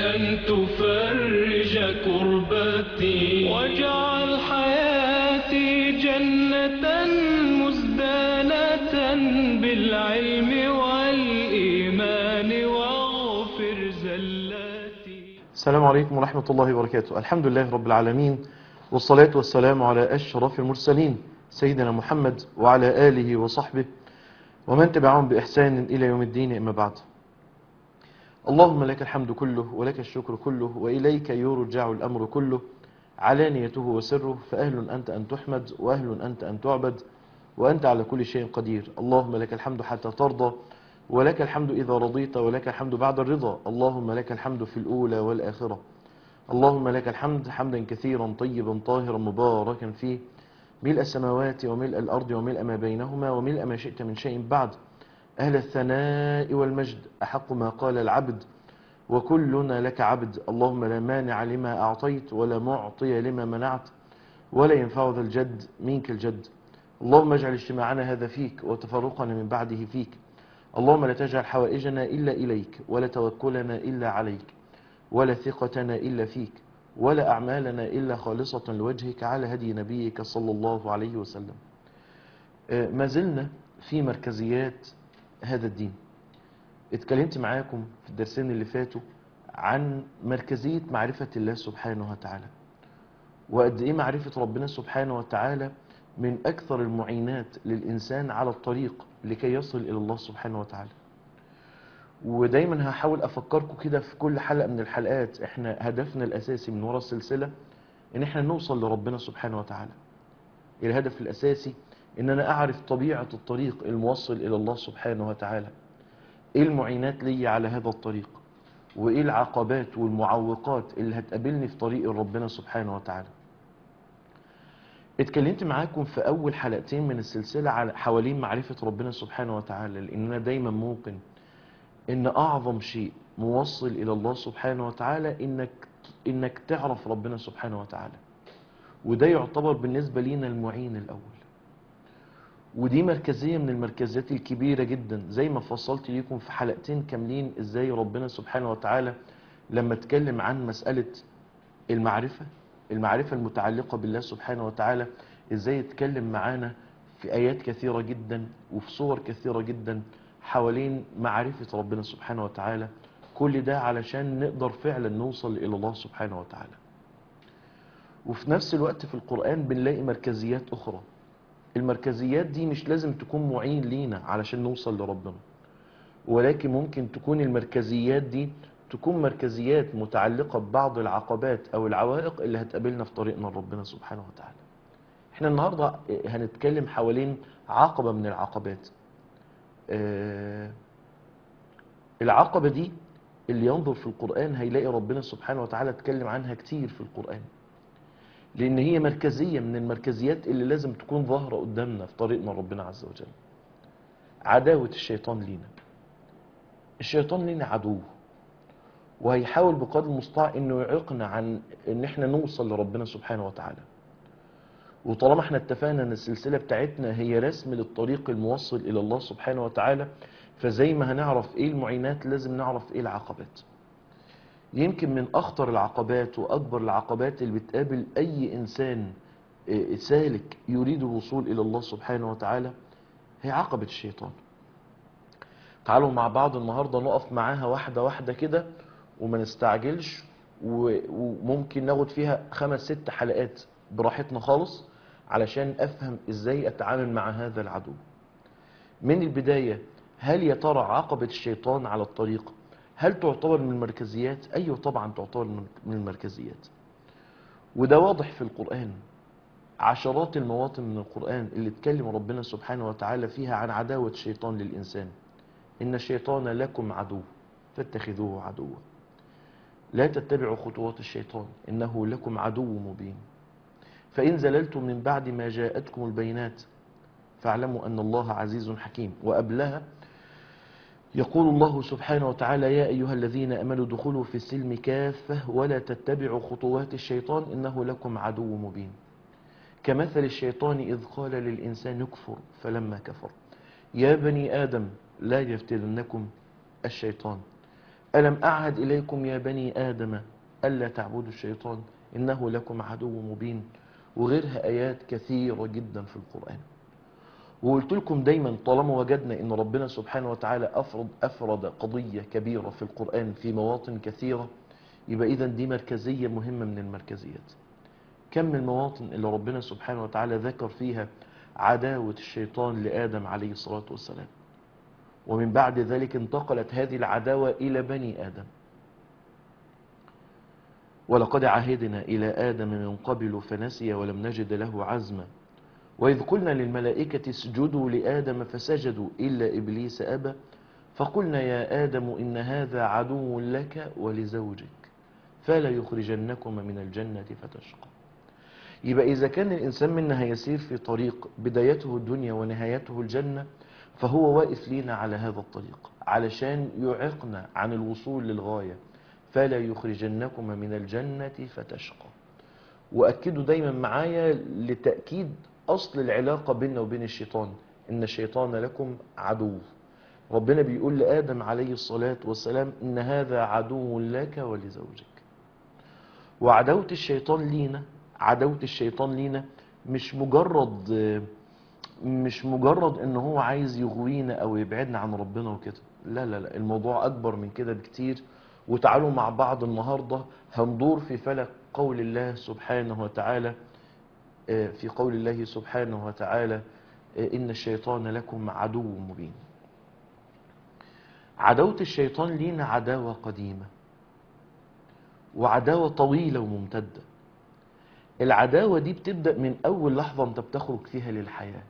أن تفرج كربتي واجعل حياتي جنة مزدانة بالعلم والإيمان واغفر زلاتي السلام عليكم ورحمة الله وبركاته الحمد لله رب العالمين والصلاة والسلام على أشرف المرسلين سيدنا محمد وعلى آله وصحبه ومن تبعهم بإحسان إلى يوم الدين أما بعد اللهم لك الحمد كله ولك الشكر كله وإليك يرجع الأمر كله علانيته وسره فأهل أنت أن تحمد وأهل أنت أن تعبد وأنت على كل شيء قدير اللهم لك الحمد حتى ترضى ولك الحمد إذا رضيت ولك الحمد بعد الرضا اللهم لك الحمد في الأولى والآخرة اللهم لك الحمد حمدا كثيرا طيبا طاهرا مباركا فيه ملء السماوات وملء الأرض وملء ما بينهما وملء ما شئت من شيء بعد أهل الثناء والمجد أحق ما قال العبد وكلنا لك عبد اللهم لا مانع لما أعطيت ولا معطي لما منعت ولا ينفع ذا الجد منك الجد اللهم اجعل اجتماعنا هذا فيك وتفرقنا من بعده فيك اللهم لا تجعل حوائجنا إلا إليك ولا توكلنا إلا عليك ولا ثقتنا إلا فيك ولا أعمالنا إلا خالصة لوجهك على هدي نبيك صلى الله عليه وسلم آه، ما زلنا في مركزيات هذا الدين اتكلمت معاكم في الدرسين اللي فاتوا عن مركزية معرفة الله سبحانه وتعالى وقد ايه معرفة ربنا سبحانه وتعالى من أكثر المعينات للإنسان على الطريق لكي يصل إلى الله سبحانه وتعالى ودايما هحاول أفكركم كده في كل حلقة من الحلقات احنا هدفنا الأساسي من وراء السلسلة ان احنا نوصل لربنا سبحانه وتعالى الهدف الأساسي ان انا اعرف طبيعة الطريق الموصل الى الله سبحانه وتعالى ايه المعينات لي على هذا الطريق وايه العقبات والمعوقات اللي هتقابلني في طريق ربنا سبحانه وتعالى اتكلمت معاكم في اول حلقتين من السلسلة على حوالين معرفة ربنا سبحانه وتعالى لان انا دايما موقن ان اعظم شيء موصل الى الله سبحانه وتعالى انك انك تعرف ربنا سبحانه وتعالى وده يعتبر بالنسبة لينا المعين الاول ودي مركزية من المركزيات الكبيرة جدا زي ما فصلت ليكم في حلقتين كاملين ازاي ربنا سبحانه وتعالى لما اتكلم عن مسألة المعرفة المعرفة المتعلقة بالله سبحانه وتعالى ازاي يتكلم معانا في ايات كثيرة جدا وفي صور كثيرة جدا حوالين معرفة ربنا سبحانه وتعالى كل ده علشان نقدر فعلا نوصل الى الله سبحانه وتعالى وفي نفس الوقت في القرآن بنلاقي مركزيات اخرى المركزيات دي مش لازم تكون معين لينا علشان نوصل لربنا ولكن ممكن تكون المركزيات دي تكون مركزيات متعلقة ببعض العقبات او العوائق اللي هتقابلنا في طريقنا لربنا سبحانه وتعالى احنا النهاردة هنتكلم حوالين عقبة من العقبات آه، العقبة دي اللي ينظر في القرآن هيلاقي ربنا سبحانه وتعالى اتكلم عنها كتير في القرآن لان هي مركزية من المركزيات اللي لازم تكون ظاهرة قدامنا في طريقنا ربنا عز وجل عداوة الشيطان لينا الشيطان لينا عدو وهيحاول بقدر المستطاع انه يعيقنا عن ان احنا نوصل لربنا سبحانه وتعالى وطالما احنا اتفقنا ان السلسلة بتاعتنا هي رسم للطريق الموصل الى الله سبحانه وتعالى فزي ما هنعرف ايه المعينات لازم نعرف ايه العقبات يمكن من اخطر العقبات واكبر العقبات اللي بتقابل اي انسان آه، سالك يريد الوصول الى الله سبحانه وتعالى هي عقبة الشيطان تعالوا مع بعض النهاردة نقف معاها واحدة واحدة كده وما نستعجلش و- وممكن ناخد فيها خمس ست حلقات براحتنا خالص علشان افهم ازاي اتعامل مع هذا العدو من البداية هل يا ترى عقبة الشيطان على الطريق هل تعتبر من المركزيات ايوه طبعا تعتبر من من المركزيات وده واضح في القرآن عشرات المواطن من القرآن اللي اتكلم ربنا سبحانه وتعالى فيها عن عداوة الشيطان للإنسان إن الشيطان لكم عدو فاتخذوه عدوا لا تتبعوا خطوات الشيطان إنه لكم عدو مبين فإن زللتم من بعد ما جاءتكم البينات فاعلموا أن الله عزيز حكيم وقبلها يقول الله سبحانه وتعالى يا أيها الذين أمنوا دخلوا في السلم كافة ولا تتبعوا خطوات الشيطان إنه لكم عدو مبين كمثل الشيطان إذ قال للإنسان اكفر فلما كفر يا بني آدم لا يفتننكم الشيطان ألم أعهد إليكم يا بني آدم ألا تعبدوا الشيطان إنه لكم عدو مبين وغيرها آيات كثيرة جدا في القرآن وقلت لكم دايما طالما وجدنا ان ربنا سبحانه وتعالى افرض افرد قضيه كبيره في القران في مواطن كثيره يبقى اذا دي مركزيه مهمه من المركزيات كم من المواطن اللي ربنا سبحانه وتعالى ذكر فيها عداوه الشيطان لادم عليه الصلاه والسلام ومن بعد ذلك انتقلت هذه العداوه الى بني ادم ولقد عهدنا الى ادم من قبل فنسي ولم نجد له عزما وإذ قلنا للملائكة اسجدوا لآدم فسجدوا إلا إبليس أبى فقلنا يا آدم إن هذا عدو لك ولزوجك فلا يخرجنكما من الجنة فتشقى يبقى إذا كان الإنسان منا هيسير في طريق بدايته الدنيا ونهايته الجنة فهو واقف لينا على هذا الطريق علشان يعقنا عن الوصول للغاية فلا يخرجنكما من الجنة فتشقى وأكدوا دايما معايا لتأكيد أصل العلاقة بيننا وبين الشيطان إن الشيطان لكم عدو ربنا بيقول لآدم عليه الصلاة والسلام إن هذا عدو لك ولزوجك وعداوة الشيطان لينا عداوة الشيطان لينا مش مجرد مش مجرد ان هو عايز يغوينا او يبعدنا عن ربنا وكده لا لا لا الموضوع اكبر من كده بكتير وتعالوا مع بعض النهاردة هندور في فلك قول الله سبحانه وتعالى في قول الله سبحانه وتعالى إن الشيطان لكم عدو مبين عداوة الشيطان لينا عداوة قديمة وعداوة طويلة وممتدة العداوة دي بتبدأ من أول لحظة أنت بتخرج فيها للحياة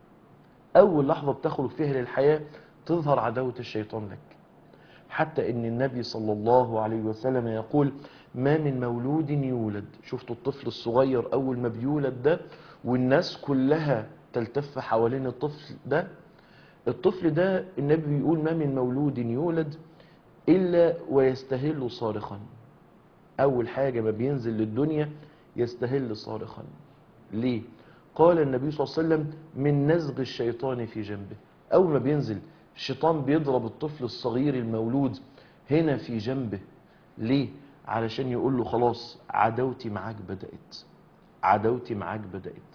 أول لحظة بتخرج فيها للحياة تظهر عداوة الشيطان لك حتى ان النبي صلى الله عليه وسلم يقول ما من مولود يولد شفتوا الطفل الصغير اول ما بيولد ده والناس كلها تلتف حوالين الطفل ده الطفل ده النبي بيقول ما من مولود يولد الا ويستهل صارخا اول حاجة ما بينزل للدنيا يستهل صارخا ليه قال النبي صلى الله عليه وسلم من نزغ الشيطان في جنبه اول ما بينزل الشيطان بيضرب الطفل الصغير المولود هنا في جنبه ليه علشان يقول له خلاص عداوتي معاك بدأت عداوتي معاك بدأت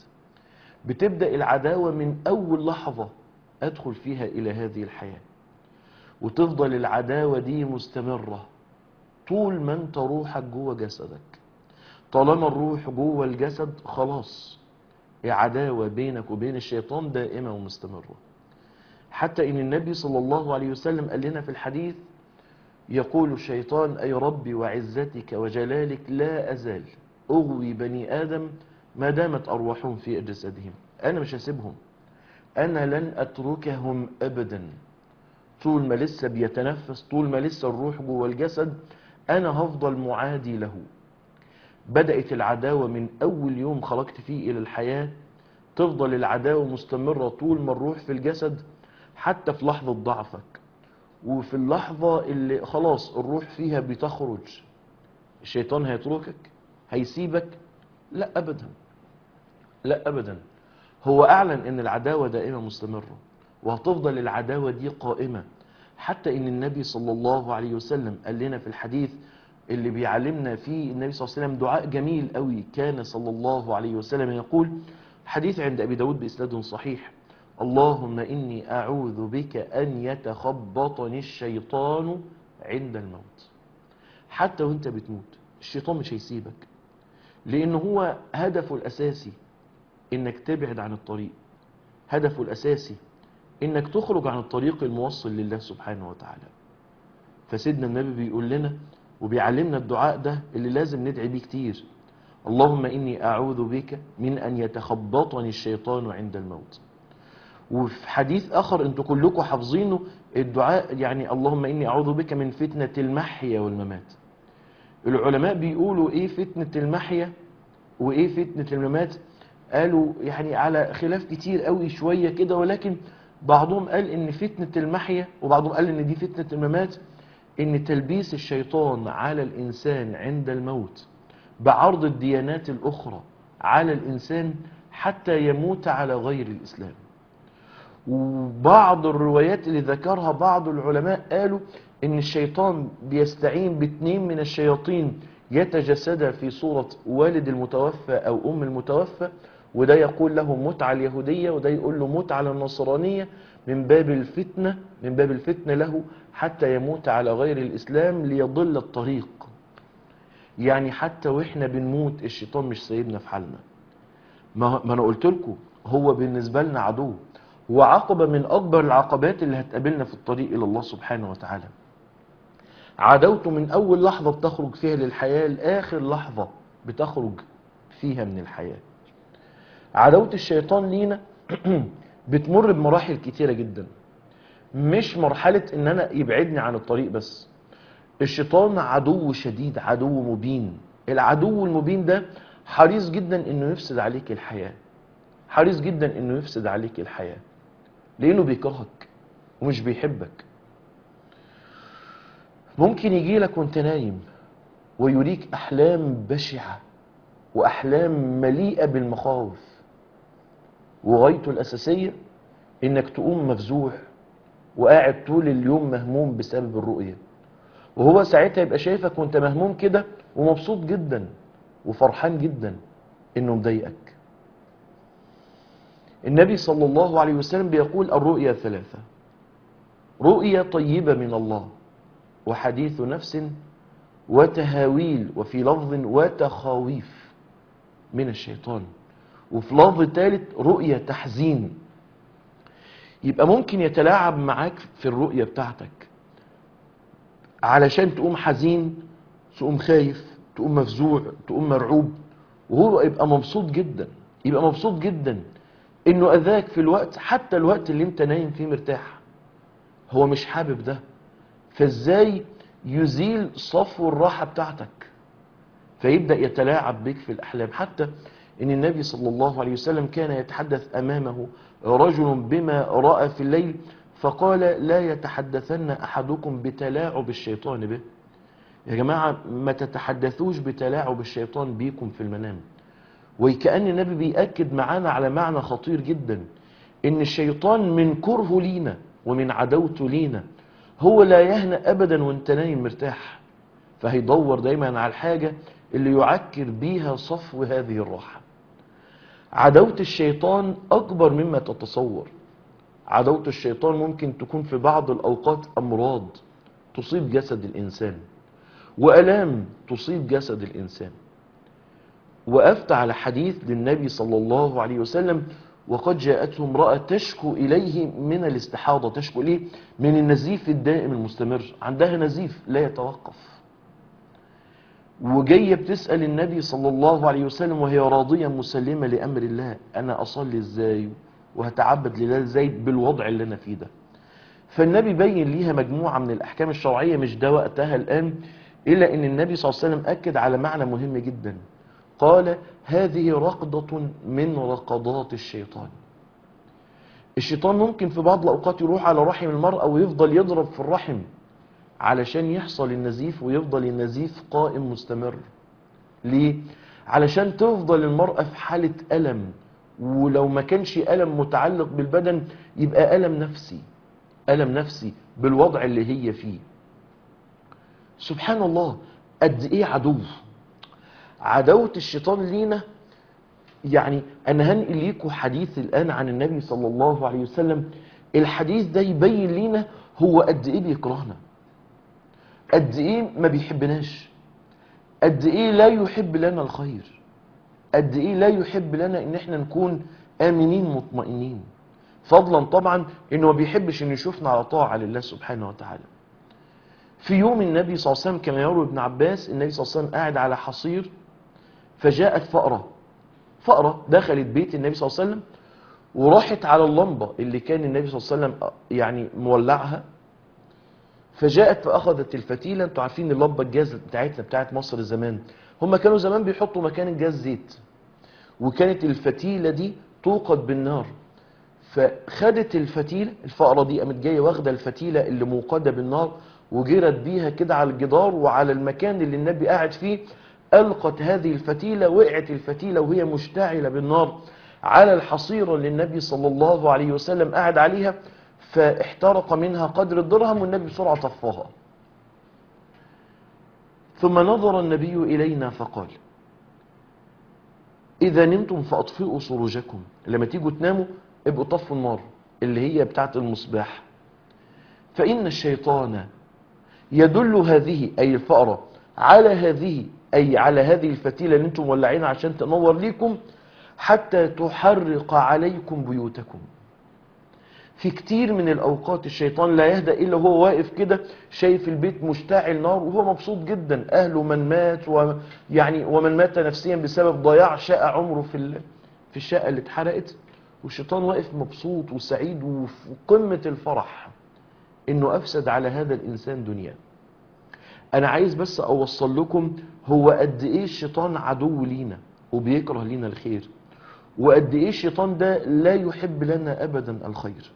بتبدأ العداوة من أول لحظة أدخل فيها إلى هذه الحياة وتفضل العداوة دي مستمرة طول ما انت روحك جوه جسدك طالما الروح جوه الجسد خلاص عداوة بينك وبين الشيطان دائمة ومستمرة حتى ان النبي صلى الله عليه وسلم قال لنا في الحديث يقول الشيطان اي ربي وعزتك وجلالك لا ازال اغوي بني ادم ما دامت ارواحهم في اجسادهم انا مش هسيبهم انا لن اتركهم ابدا طول ما لسه بيتنفس طول ما لسه الروح جوه الجسد انا هفضل معادي له بدأت العداوة من اول يوم خرجت فيه الى الحياة تفضل العداوة مستمرة طول ما الروح في الجسد حتى في لحظة ضعفك وفي اللحظة اللي خلاص الروح فيها بتخرج الشيطان هيتركك هيسيبك لا أبدا لا أبدا هو أعلن أن العداوة دائمة مستمرة وهتفضل العداوة دي قائمة حتى أن النبي صلى الله عليه وسلم قال لنا في الحديث اللي بيعلمنا فيه النبي صلى الله عليه وسلم دعاء جميل قوي كان صلى الله عليه وسلم يقول حديث عند أبي داود بإسناد صحيح اللهم إني أعوذ بك أن يتخبطني الشيطان عند الموت حتى وانت بتموت الشيطان مش هيسيبك لأنه هو هدفه الأساسي إنك تبعد عن الطريق هدفه الأساسي إنك تخرج عن الطريق الموصل لله سبحانه وتعالى فسيدنا النبي بيقول لنا وبيعلمنا الدعاء ده اللي لازم ندعي بيه كتير اللهم إني أعوذ بك من أن يتخبطني الشيطان عند الموت وفي حديث آخر أنتوا كلكم حافظينه الدعاء يعني اللهم إني أعوذ بك من فتنة المحيا والممات العلماء بيقولوا إيه فتنة المحيا وإيه فتنة الممات قالوا يعني على خلاف كتير قوي شوية كده ولكن بعضهم قال إن فتنة المحيا وبعضهم قال إن دي فتنة الممات إن تلبيس الشيطان على الإنسان عند الموت بعرض الديانات الأخرى على الإنسان حتى يموت على غير الإسلام وبعض الروايات اللي ذكرها بعض العلماء قالوا ان الشيطان بيستعين باتنين من الشياطين يتجسدا في صورة والد المتوفى او ام المتوفى وده يقول له متعة اليهودية وده يقول له متعة النصرانية من باب الفتنة من باب الفتنة له حتى يموت على غير الإسلام ليضل الطريق يعني حتى وإحنا بنموت الشيطان مش سايبنا في حالنا ما ما أنا قلت لكم هو بالنسبة لنا عدو هو عقبة من أكبر العقبات اللي هتقابلنا في الطريق إلى الله سبحانه وتعالى عدوته من أول لحظة بتخرج فيها للحياة لآخر لحظة بتخرج فيها من الحياة عداوة الشيطان لينا بتمر بمراحل كتيرة جدا مش مرحلة ان انا يبعدني عن الطريق بس الشيطان عدو شديد عدو مبين العدو المبين ده حريص جدا انه يفسد عليك الحياة حريص جدا انه يفسد عليك الحياة لانه بيكرهك ومش بيحبك ممكن يجي لك وانت نايم ويريك احلام بشعة واحلام مليئة بالمخاوف وغايته الاساسية انك تقوم مفزوع وقاعد طول اليوم مهموم بسبب الرؤية وهو ساعتها يبقى شايفك وانت مهموم كده ومبسوط جدا وفرحان جدا انه مضايقك النبي صلى الله عليه وسلم بيقول الرؤيا ثلاثة رؤيا طيبة من الله وحديث نفس وتهاويل وفي لفظ وتخاويف من الشيطان وفي لفظ ثالث رؤيا تحزين يبقى ممكن يتلاعب معاك في الرؤية بتاعتك علشان تقوم حزين تقوم خايف تقوم مفزوع تقوم مرعوب وهو يبقى مبسوط جدا يبقى مبسوط جدا انه اذاك في الوقت حتى الوقت اللي انت نايم فيه مرتاح هو مش حابب ده فازاي يزيل صفو الراحة بتاعتك فيبدأ يتلاعب بك في الأحلام حتى ان النبي صلى الله عليه وسلم كان يتحدث امامه رجل بما رأى في الليل فقال لا يتحدثن احدكم بتلاعب الشيطان به يا جماعة ما تتحدثوش بتلاعب الشيطان بيكم في المنام وكأن النبي بيأكد معانا على معنى خطير جدا ان الشيطان من كرهه لينا ومن عدوته لينا هو لا يهنأ ابدا وانت نايم مرتاح فهيدور دايما على الحاجة اللي يعكر بيها صفو هذه الراحة عدوة الشيطان أكبر مما تتصور عدوة الشيطان ممكن تكون في بعض الأوقات أمراض تصيب جسد الإنسان وألام تصيب جسد الإنسان وقفت على حديث للنبي صلى الله عليه وسلم وقد جاءته امرأة تشكو إليه من الاستحاضة تشكو إليه من النزيف الدائم المستمر عندها نزيف لا يتوقف وجاية بتسأل النبي صلى الله عليه وسلم وهي راضية مسلمة لأمر الله أنا أصلي إزاي وهتعبد لله إزاي بالوضع اللي أنا فيه ده فالنبي بين ليها مجموعة من الأحكام الشرعية مش ده وقتها الآن إلا أن النبي صلى الله عليه وسلم أكد على معنى مهم جدا قال هذه رقضة من رقضات الشيطان الشيطان ممكن في بعض الأوقات يروح على رحم المرأة ويفضل يضرب في الرحم علشان يحصل النزيف ويفضل النزيف قائم مستمر ليه؟ علشان تفضل المرأة في حالة ألم ولو ما كانش ألم متعلق بالبدن يبقى ألم نفسي ألم نفسي بالوضع اللي هي فيه سبحان الله قد إيه عدو عداوة الشيطان لينا يعني أنا هنقل ليكم حديث الآن عن النبي صلى الله عليه وسلم الحديث ده يبين لينا هو قد إيه بيكرهنا قد ايه ما بيحبناش قد ايه لا يحب لنا الخير قد ايه لا يحب لنا ان احنا نكون امنين مطمئنين فضلا طبعا انه ما بيحبش ان يشوفنا على طاعه لله سبحانه وتعالى في يوم النبي صلى الله عليه وسلم كما يروي ابن عباس النبي صلى الله عليه وسلم قاعد على حصير فجاءت فأرة فأرة دخلت بيت النبي صلى الله عليه وسلم وراحت على اللمبة اللي كان النبي صلى الله عليه وسلم يعني مولعها فجاءت فأخذت الفتيلة انتوا عارفين اللمبة الجاز بتاعتنا بتاعت مصر زمان هم كانوا زمان بيحطوا مكان الجاز زيت وكانت الفتيلة دي توقد بالنار فخدت الفتيلة الفقرة دي قامت جاية واخدة الفتيلة اللي موقدة بالنار وجرت بيها كده على الجدار وعلى المكان اللي النبي قاعد فيه ألقت هذه الفتيلة وقعت الفتيلة وهي مشتعلة بالنار على الحصيرة اللي النبي صلى الله عليه وسلم قاعد عليها فاحترق منها قدر الدرهم والنبي بسرعة طفاها ثم نظر النبي إلينا فقال إذا نمتم فأطفئوا سروجكم لما تيجوا تناموا ابقوا طفوا النار اللي هي بتاعت المصباح فإن الشيطان يدل هذه أي الفأرة على هذه أي على هذه الفتيلة اللي انتم مولعين عشان تنور ليكم حتى تحرق عليكم بيوتكم في كتير من الأوقات الشيطان لا يهدأ إلا هو واقف كده شايف البيت مشتعل نار وهو مبسوط جدا أهله من مات ويعني ومن مات نفسيا بسبب ضياع شقة عمره في ال- في الشقة اللي اتحرقت والشيطان واقف مبسوط وسعيد وفي قمة الفرح إنه أفسد على هذا الإنسان دنياه أنا عايز بس أوصل لكم هو قد إيه الشيطان عدو لينا وبيكره لينا الخير وقد إيه الشيطان ده لا يحب لنا أبدا الخير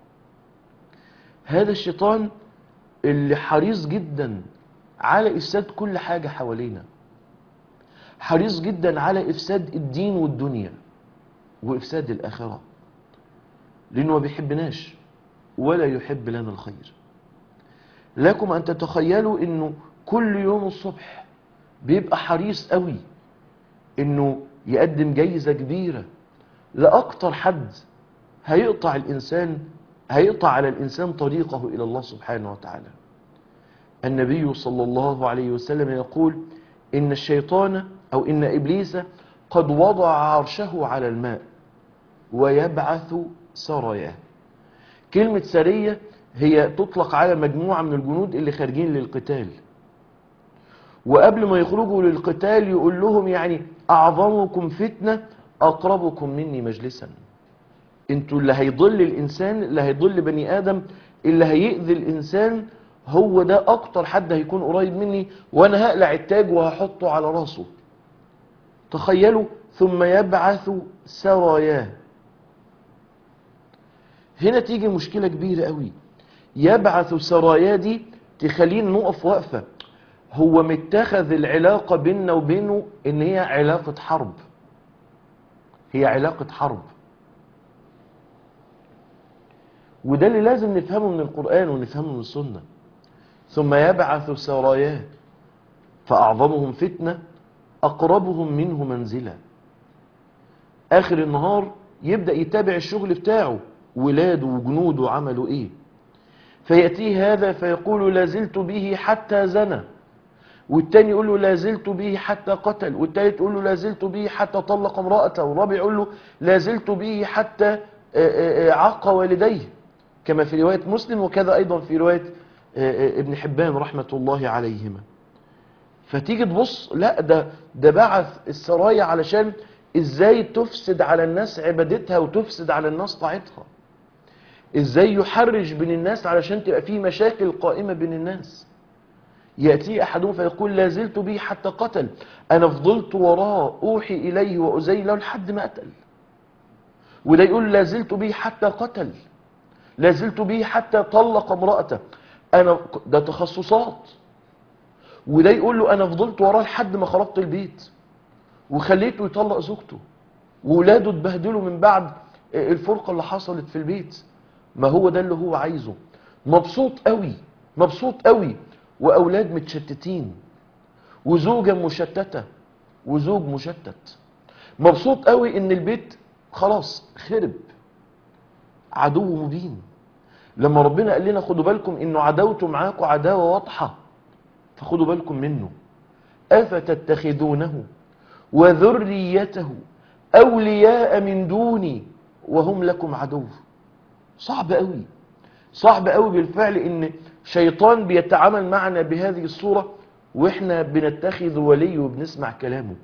هذا الشيطان اللي حريص جدا على إفساد كل حاجة حوالينا حريص جدا على إفساد الدين والدنيا وإفساد الآخرة لأنه ما بيحبناش ولا يحب لنا الخير لكم أن تتخيلوا أنه كل يوم الصبح بيبقى حريص قوي أنه يقدم جايزة كبيرة لأكتر حد هيقطع الإنسان هيقطع على الإنسان طريقه إلى الله سبحانه وتعالى النبي صلى الله عليه وسلم يقول إن الشيطان أو إن إبليس قد وضع عرشه على الماء ويبعث سراياه كلمة سرية هي تطلق على مجموعة من الجنود اللي خارجين للقتال وقبل ما يخرجوا للقتال يقول لهم يعني أعظمكم فتنة أقربكم مني مجلسا انتوا اللي هيضل الإنسان اللي هيضل بني آدم اللي هيأذي الإنسان هو ده أكتر حد هيكون قريب مني وأنا هقلع التاج وهحطه على راسه تخيلوا ثم يبعث سراياه هنا تيجي مشكلة كبيرة قوي يبعث سرايا دي تخلينا نقف وقفة هو متخذ العلاقة بيننا وبينه ان هي علاقة حرب هي علاقة حرب وده اللي لازم نفهمه من القرآن ونفهمه من السنة ثم يبعث سراياه فأعظمهم فتنة أقربهم منه منزلا آخر النهار يبدأ يتابع الشغل بتاعه ولاده وجنوده عملوا ايه فيأتيه هذا فيقول لازلت به حتى زنى والتاني يقول له لازلت به حتى قتل والتالت يقول له لازلت به حتى طلق امرأته والرابع يقول له لازلت به حتى آه، آه، آه، عق والديه كما في رواية مسلم وكذا أيضا في رواية آه، آه، ابن حبان رحمة الله عليهما فتيجي تبص لا ده ده بعث السرايا علشان ازاي تفسد على الناس عبادتها وتفسد على الناس طاعتها ازاي يحرج بين الناس علشان تبقى في مشاكل قائمة بين الناس يأتي أحدهم فيقول لا زلت به حتى قتل أنا فضلت وراه أوحي إليه وأزي له لحد ما قتل وده يقول لا زلت به حتى قتل لا زلت به حتى طلق امرأته أنا ده تخصصات وده يقول له أنا فضلت وراه لحد ما خربت البيت وخليته يطلق زوجته وولاده اتبهدلوا من بعد الفرقة اللي حصلت في البيت ما هو ده اللي هو عايزه مبسوط قوي مبسوط قوي واولاد متشتتين وزوجة مشتتة وزوج مشتت مبسوط قوي ان البيت خلاص خرب عدو مبين لما ربنا قال لنا خدوا بالكم انه عداوته معاكم عداوة واضحة فخدوا بالكم منه افتتخذونه وذريته اولياء من دوني وهم لكم عدو صعب قوي صعب قوي بالفعل ان شيطان بيتعامل معنا بهذه الصورة واحنا بنتخذ ولي وبنسمع كلامه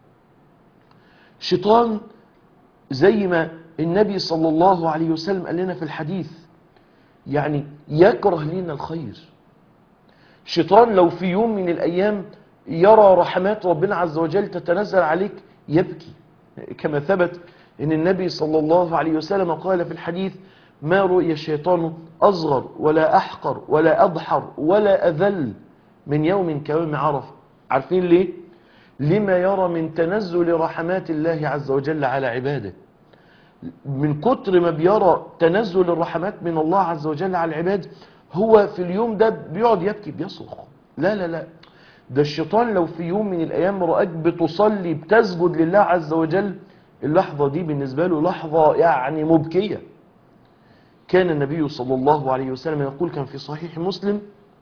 شيطان زي ما النبي صلى الله عليه وسلم قال لنا في الحديث يعني يكره لنا الخير شيطان لو في يوم من الايام يرى رحمات ربنا عز وجل تتنزل عليك يبكي كما ثبت ان النبي صلى الله عليه وسلم قال في الحديث ما رؤي الشيطان أصغر ولا أحقر ولا أضحر ولا أذل من يوم كيوم عرفة عارفين ليه؟ لما يرى من تنزل رحمات الله عز وجل على عباده من كتر ما بيرى تنزل الرحمات من الله عز وجل على العباد هو في اليوم ده بيقعد يبكي بيصرخ لا لا لا ده الشيطان لو في يوم من الأيام رأك بتصلي بتسجد لله عز وجل اللحظة دي بالنسبة له لحظة يعني مبكية كان النبي صلى الله عليه وسلم يقول كان في صحيح مسلم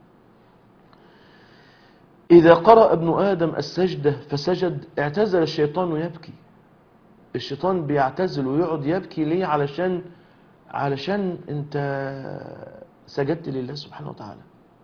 إذا قرأ ابن آدم السجدة فسجد اعتزل الشيطان يبكي الشيطان بيعتزل ويقعد يبكي ليه علشان علشان انت سجدت لله سبحانه وتعالى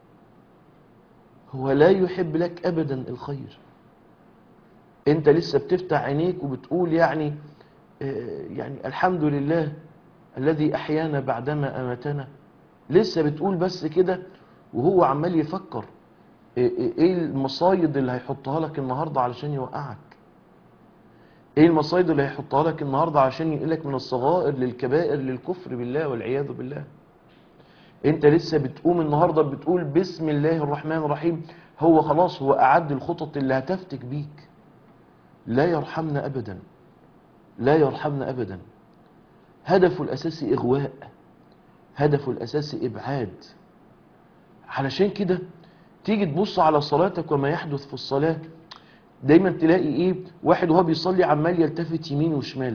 هو لا يحب لك ابدا الخير انت لسه بتفتح عينيك وبتقول يعني آه، يعني الحمد لله الذي احيانا بعدما اماتنا لسه بتقول بس كده وهو عمال يفكر ايه إيه- إيه المصايد اللي هيحطها لك النهارده علشان يوقعك ايه المصايد اللي هيحطها لك النهارده عشان ينقلك من الصغائر للكبائر للكفر بالله والعياذ بالله انت لسه بتقوم النهارده بتقول بسم الله الرحمن الرحيم هو خلاص هو اعد الخطط اللي هتفتك بيك لا يرحمنا ابدا لا يرحمنا ابدا هدفه الاساسي اغواء هدفه الاساسي ابعاد علشان كده تيجي تبص على صلاتك وما يحدث في الصلاه دايما تلاقي ايه واحد وهو بيصلي عمال يلتفت يمين وشمال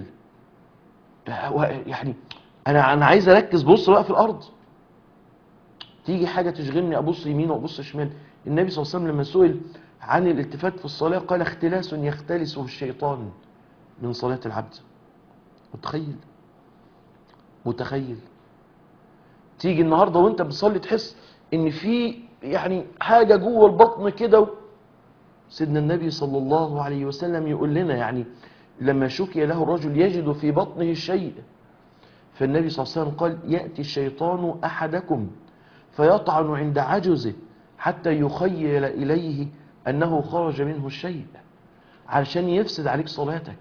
يعني انا انا عايز اركز بص بقى في الارض تيجي حاجه تشغلني ابص يمين وابص شمال النبي صلى الله عليه وسلم لما سئل عن الالتفات في الصلاه قال اختلاس يختلسه الشيطان من صلاه العبد متخيل متخيل تيجي النهارده وانت بتصلي تحس ان في يعني حاجه جوه البطن كده سيدنا النبي صلى الله عليه وسلم يقول لنا يعني لما شكي له الرجل يجد في بطنه شيء فالنبي صلى الله عليه وسلم قال يأتي الشيطان أحدكم فيطعن عند عجزه حتى يخيل إليه أنه خرج منه الشيء علشان يفسد عليك صلاتك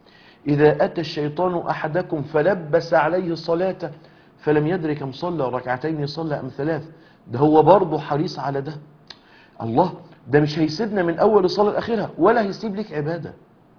إذا أتى الشيطان أحدكم فلبس عليه الصلاة فلم يدرك كم صلى ركعتين صلى أم ثلاث ده هو برضه حريص على ده الله ده مش هيسيبنا من أول الصلاة لآخرها ولا هيسيب لك عبادة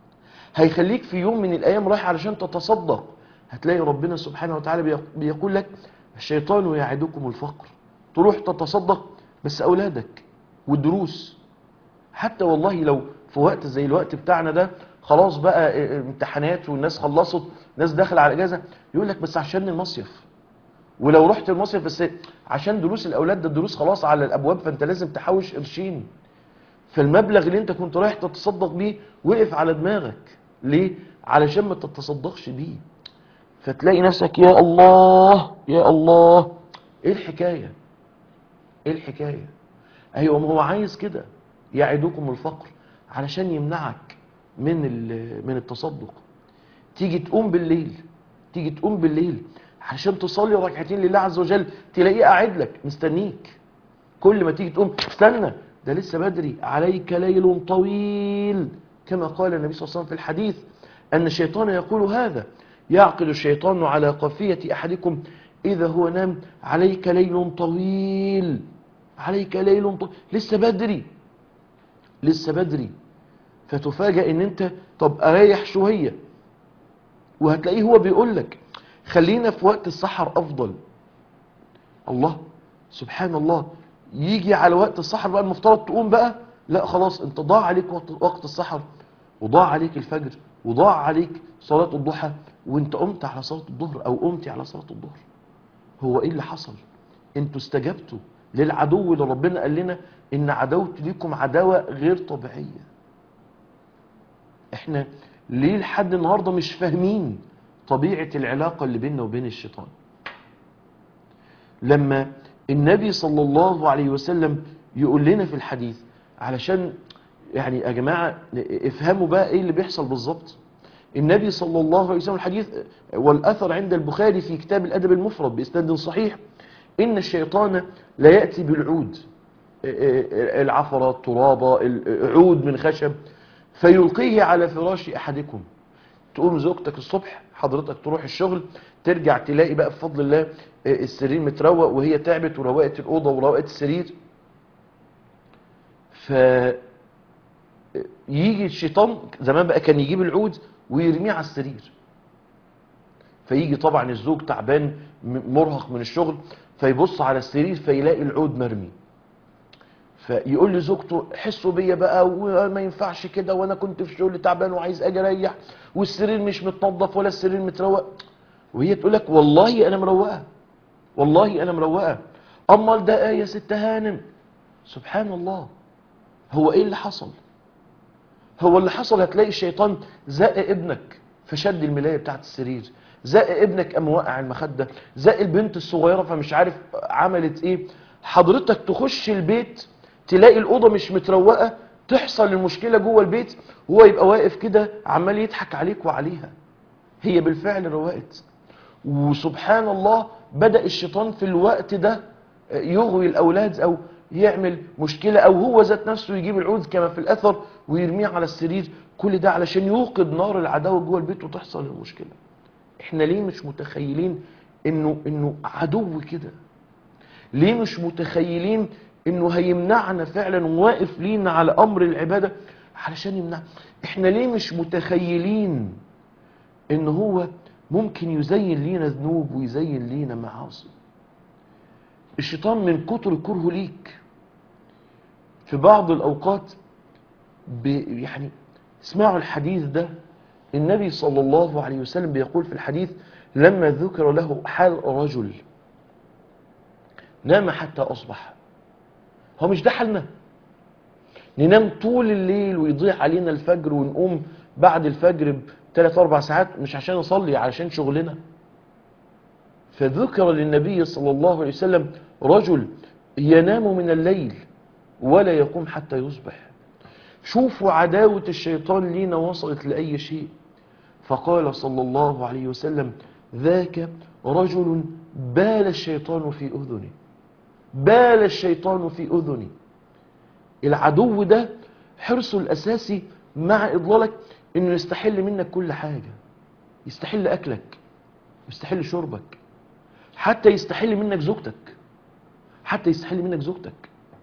هيخليك في يوم من الأيام رايح علشان تتصدق هتلاقي ربنا سبحانه وتعالى بيق- بيقول لك الشيطان يعدكم الفقر تروح تتصدق بس أولادك والدروس حتى والله لو في وقت زي الوقت بتاعنا ده خلاص بقى اه، امتحانات والناس خلصت ناس داخل على اجازه يقول لك بس عشان المصيف ولو رحت المصيف بس عشان دروس الاولاد ده الدروس خلاص على الابواب فانت لازم تحوش قرشين فالمبلغ اللي انت كنت رايح تتصدق بيه وقف على دماغك ليه علشان ما تتصدقش بيه فتلاقي نفسك يا الله يا الله ايه الحكايه ايه الحكايه ايوه ما هو عايز كده يعدكم الفقر علشان يمنعك من ال- من التصدق تيجي تقوم بالليل تيجي تقوم بالليل علشان تصلي ركعتين لله عز وجل تلاقيه قاعد لك مستنيك كل ما تيجي تقوم استنى ده لسه بدري عليك ليل طويل كما قال النبي صلى الله عليه وسلم في الحديث أن الشيطان يقول هذا يعقد الشيطان على قافية أحدكم إذا هو نام عليك ليل طويل عليك ليل طويل لسه بدري لسه بدري فتفاجأ ان انت طب اريح شوية وهتلاقيه هو بيقول لك خلينا في وقت السحر افضل الله سبحان الله يجي على وقت السحر بقى المفترض تقوم بقى لا خلاص انت ضاع عليك وقت, وقت السحر وضاع عليك الفجر وضاع عليك صلاة الضحى وانت قمت على صلاة الظهر او قمتي على صلاة الظهر هو ايه اللي حصل انتوا استجبتوا للعدو اللي ربنا قال لنا ان عدوت ليكم عداوة غير طبيعية احنا ليه لحد النهاردة مش فاهمين طبيعة العلاقة اللي بيننا وبين الشيطان لما النبي صلى الله عليه وسلم يقول لنا في الحديث علشان يعني يا جماعة افهموا بقى ايه اللي بيحصل بالظبط النبي صلى الله عليه وسلم الحديث والأثر عند البخاري في كتاب الأدب المفرد بإسناد صحيح إن الشيطان لا يأتي بالعود العفرة الترابة العود من خشب فيلقيه على فراش أحدكم تقوم زوجتك الصبح حضرتك تروح الشغل ترجع تلاقي بقى بفضل الله السرير متروق وهي تعبت وروقت الأوضة وروقت السرير ف يجي الشيطان زمان بقى كان يجيب العود ويرميه على السرير فيجي طبعا الزوج تعبان مرهق من الشغل فيبص على السرير فيلاقي العود مرمي فيقول لزوجته حسوا بيا بقى وما ينفعش كده وانا كنت في شغل تعبان وعايز اجي اريح والسرير مش متنظف ولا السرير متروق وهي تقول لك والله انا مروقه والله انا مروقه امال ده ايه يا ست هانم سبحان الله هو ايه اللي حصل هو اللي حصل هتلاقي الشيطان زق ابنك فشد الملايه بتاعت السرير زق ابنك قام وقع المخده زق البنت الصغيره فمش عارف عملت ايه حضرتك تخش البيت تلاقي الاوضه مش متروقه تحصل المشكله جوه البيت وهو يبقى واقف كده عمال يضحك عليك وعليها هي بالفعل روقت وسبحان الله بدأ الشيطان في الوقت ده يغوي الأولاد أو يعمل مشكلة أو هو ذات نفسه يجيب العود كما في الأثر ويرميه على السرير كل ده علشان يوقد نار العداوة جوه البيت وتحصل المشكلة احنا ليه مش متخيلين انه انه عدو كده ليه مش متخيلين انه هيمنعنا فعلا واقف لينا على امر العبادة علشان يمنعنا احنا ليه مش متخيلين ان هو ممكن يزين لينا ذنوب ويزين لينا معاصي الشيطان من كتر كرهه ليك في بعض الاوقات ب يعني اسمعوا الحديث ده النبي صلى الله عليه وسلم بيقول في الحديث لما ذكر له حال رجل نام حتى اصبح هو مش ده حالنا ننام طول الليل ويضيع علينا الفجر ونقوم بعد الفجر بثلاث اربع ساعات مش عشان نصلي علشان شغلنا فذكر للنبي صلى الله عليه وسلم رجل ينام من الليل ولا يقوم حتى يصبح شوفوا عداوة الشيطان لينا وصلت لأي شيء فقال صلى الله عليه وسلم ذاك رجل بال الشيطان في أذنه بال الشيطان في أذني العدو ده حرصه الأساسي مع إضلالك إنه يستحل منك كل حاجة يستحل أكلك يستحل شربك حتى يستحل منك زوجتك حتى يستحل منك زوجتك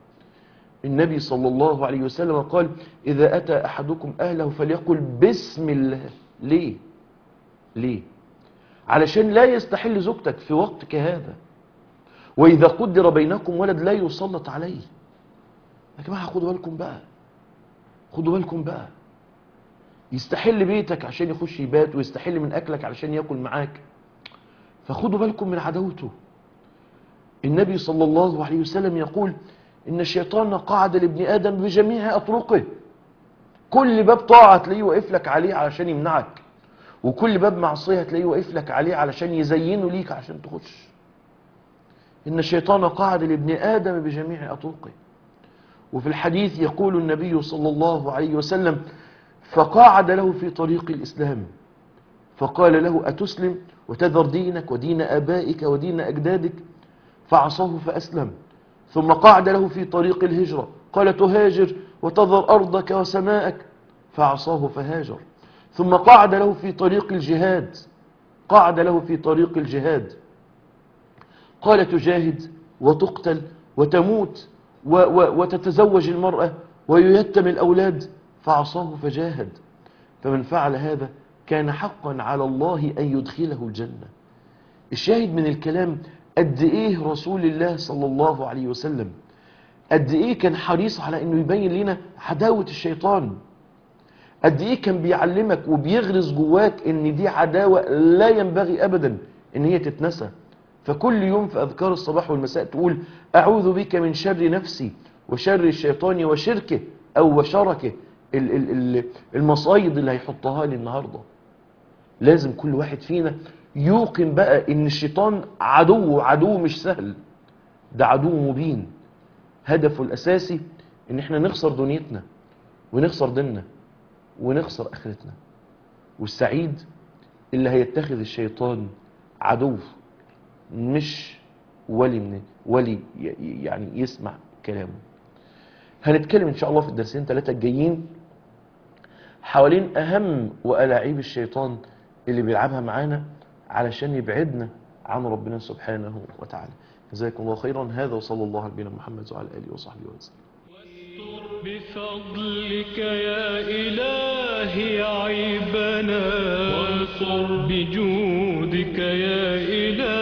النبي صلى الله عليه وسلم قال إذا أتى أحدكم أهله فليقل بسم الله ليه ليه علشان لا يستحل زوجتك في وقت كهذا وإذا قدر بينكم ولد لا يسلط عليه يا جماعة خدوا بالكم بقى خدوا بالكم بقى يستحل بيتك عشان يخش يبات ويستحل من أكلك علشان يأكل معاك فخدوا بالكم من عداوته النبي صلى الله عليه وسلم يقول إن الشيطان قعد لابن آدم بجميع أطرقه كل باب طاعة تلاقيه واقف لك عليه علشان يمنعك وكل باب معصية تلاقيه واقف لك عليه علشان يزينه ليك عشان تخش إن الشيطان قعد لابن آدم بجميع أطرقه وفي الحديث يقول النبي صلى الله عليه وسلم فقاعد له في طريق الإسلام فقال له أتسلم وتذر دينك ودين آبائك ودين أجدادك فعصاه فأسلم ثم قعد له في طريق الهجرة قال تهاجر وتذر أرضك وسماءك فعصاه فهاجر ثم قعد له في طريق الجهاد قعد له في طريق الجهاد قال تجاهد وتقتل وتموت و و وتتزوج المرأة وييتم الأولاد فعصاه فجاهد فمن فعل هذا كان حقا على الله أن يدخله الجنة الشاهد من الكلام قد إيه رسول الله صلى الله عليه وسلم قد إيه كان حريص على أنه يبين لنا عداوة الشيطان قد إيه كان بيعلمك وبيغرس جواك أن دي عداوة لا ينبغي أبدا أن هي تتنسى فكل يوم في أذكار الصباح والمساء تقول أعوذ بك من شر نفسي وشر الشيطان وشركه أو وشركه ال- ال- ال- المصايد اللي هيحطها لي النهاردة لازم كل واحد فينا يوقن بقى ان الشيطان عدو عدو مش سهل ده عدو مبين هدفه الاساسي ان احنا نخسر دنيتنا ونخسر ديننا ونخسر اخرتنا والسعيد اللي هيتخذ الشيطان عدو مش ولي من ولي ي- يعني يسمع كلامه هنتكلم ان شاء الله في الدرسين ثلاثه الجايين حوالين اهم والاعيب الشيطان اللي بيلعبها معانا علشان يبعدنا عن ربنا سبحانه وتعالى جزاكم الله خيرا هذا وصلى الله على نبينا محمد وعلى اله وصحبه وسلم بفضلك يا إلهي عيبنا وانصر بجودك يا إلهي